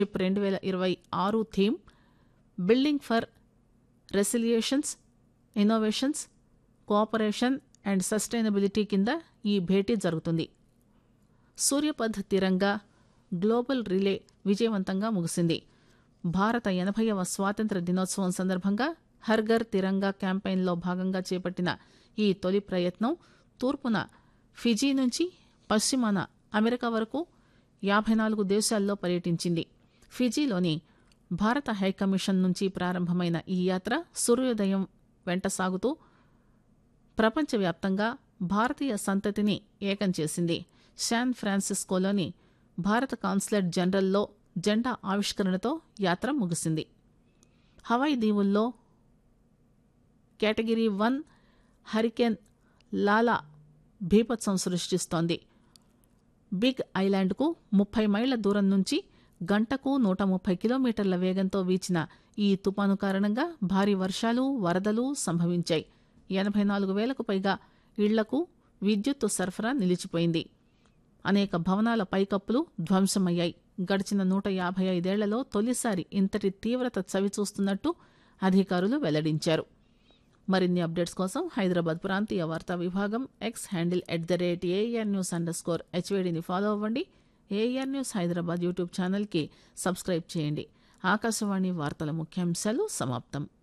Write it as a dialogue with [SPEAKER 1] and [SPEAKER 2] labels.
[SPEAKER 1] రెండు వేల ఇరవై ఆరు theme building for resilience innovations cooperation and sustainability కింద ఈ భేటీ జరుగుతుంది సూర్యపథ్ తిరంగా గ్లోబల్ రిలే విజయవంతంగా ముగిసింది భారత ఎనభైవ స్వాతంత్ర దినోత్సవం సందర్భంగా హర్ఘర్ తిరంగా క్యాంపెయిన్లో భాగంగా చేపట్టిన ఈ తొలి ప్రయత్నం తూర్పున ఫిజీ నుంచి పశ్చిమాన అమెరికా వరకు యాభై నాలుగు దేశాల్లో పర్యటించింది ఫిజీలోని భారత హైకమిషన్ నుంచి ప్రారంభమైన ఈ యాత్ర సూర్యోదయం వెంట సాగుతూ ప్రపంచవ్యాప్తంగా భారతీయ సంతతిని ఏకం చేసింది శాన్ ఫ్రాన్సిస్కోలోని భారత కాన్సులేట్ జనరల్లో జెండా ఆవిష్కరణతో యాత్ర ముగిసింది హవాయి దీవుల్లో కేటగిరీ వన్ హరికేన్ లాలా భీపత్సం సృష్టిస్తోంది బిగ్ ఐలాండ్కు ముప్పై మైళ్ల దూరం నుంచి గంటకు నూట ముప్పై కిలోమీటర్ల వేగంతో వీచిన ఈ తుపాను కారణంగా భారీ వర్షాలు వరదలు సంభవించాయి ఎనభై నాలుగు వేలకు పైగా ఇళ్లకు విద్యుత్తు సరఫరా నిలిచిపోయింది అనేక భవనాల పైకప్పులు ధ్వంసమయ్యాయి గడిచిన నూట యాభై ఐదేళ్లలో తొలిసారి ఇంతటి తీవ్రత చవిచూస్తున్నట్టు అధికారులు వెల్లడించారు మరిన్ని అప్డేట్స్ కోసం హైదరాబాద్ ప్రాంతీయ వార్తా విభాగం X handle at the rate AIR news underscore స్కోర్ హెచ్వేడిని ఫాలో అవ్వండి ఏఆర్ న్యూస్ హైదరాబాద్ యూట్యూబ్ ఛానల్కి సబ్స్క్రైబ్ చేయండి ఆకాశవాణి వార్తల ముఖ్యాంశాలు సమాప్తం